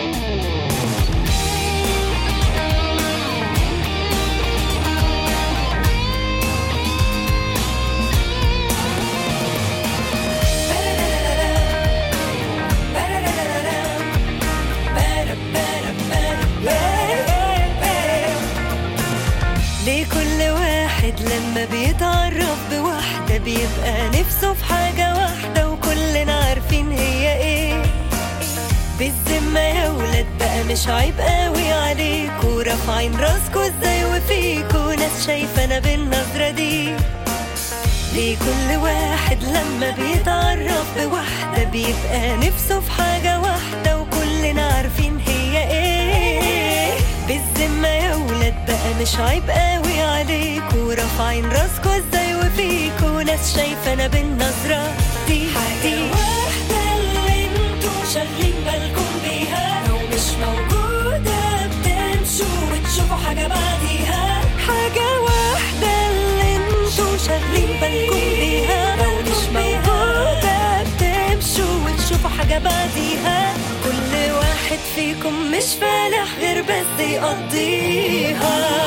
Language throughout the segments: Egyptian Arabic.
ليه كل واحد لما بيتعرف بواحدة بيبقى نفسه في حاجة واحدة وكلنا عارفين هي ايه بالذمة يا ولاد بقى مش عيب قوي عليكوا رافعين راسكوا ازاي وفيكوا ناس شايفانا بالنظرة دي ليه كل واحد لما بيتعرف بواحدة بيبقى نفسه في حاجة واحدة وكلنا عارفين هي ايه بالذمة يا ولاد بقى مش عيب قوي عليكوا رافعين راسكوا ازاي وفيكوا ناس شايفانا بالنظرة دي حاجة واحدة اللي انتوا شاغلين بالكم بيها لو مش موجودة بتمشوا وتشوفوا حاجة بعديها حاجة واحدة اللي انتوا شاغلين بالكم بيها لو مش موجودة بتمشوا وتشوفوا حاجة بعديها كل واحد فيكم مش فالح غير بس يقضيها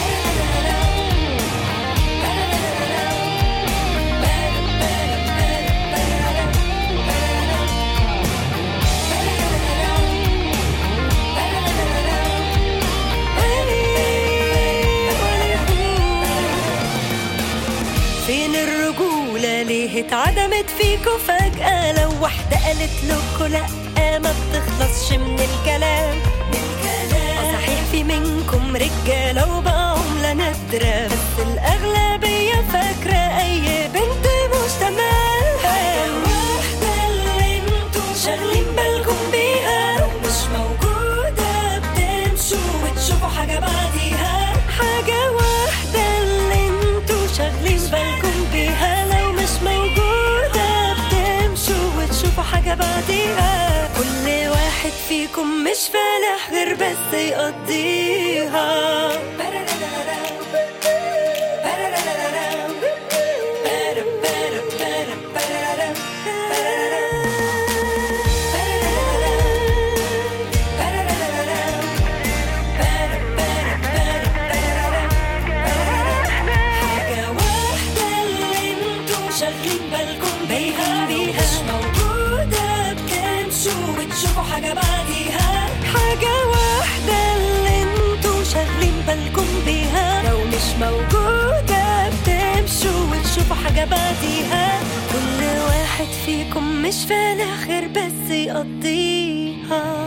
فين الرجولة ليه اتعدمت فيكوا فجأة لو واحدة قالت لكوا لأ ما بتخلصش من الكلام آه صحيح في منكم رجالة وبقى عملة نادرة بس الأغلبية فاكرة أي بنت مش تمام واحدة اللي انتوا شاغلين بالكم بيها لو مش موجودة بتمشوا وتشوفوا حاجة بعديها حاجة واحدة اللي انتوا شاغلين بالكم بيها لو مش موجودة بتمشوا وتشوفوا حاجة بعديها كل واحد فيكم مش فالح غير بس يقضيها حاجة واحدة اللي انتوا شاغلين بالكم بيها بيها مش موجودة بتمشوا وتشوفوا حاجة بعديها حاجة واحدة اللي انتوا شاغلين بالكم بيها لو مش موجودة بتمشوا وتشوفوا حاجة بعديها كل واحد فيكم مش فالح غير بس يقضيها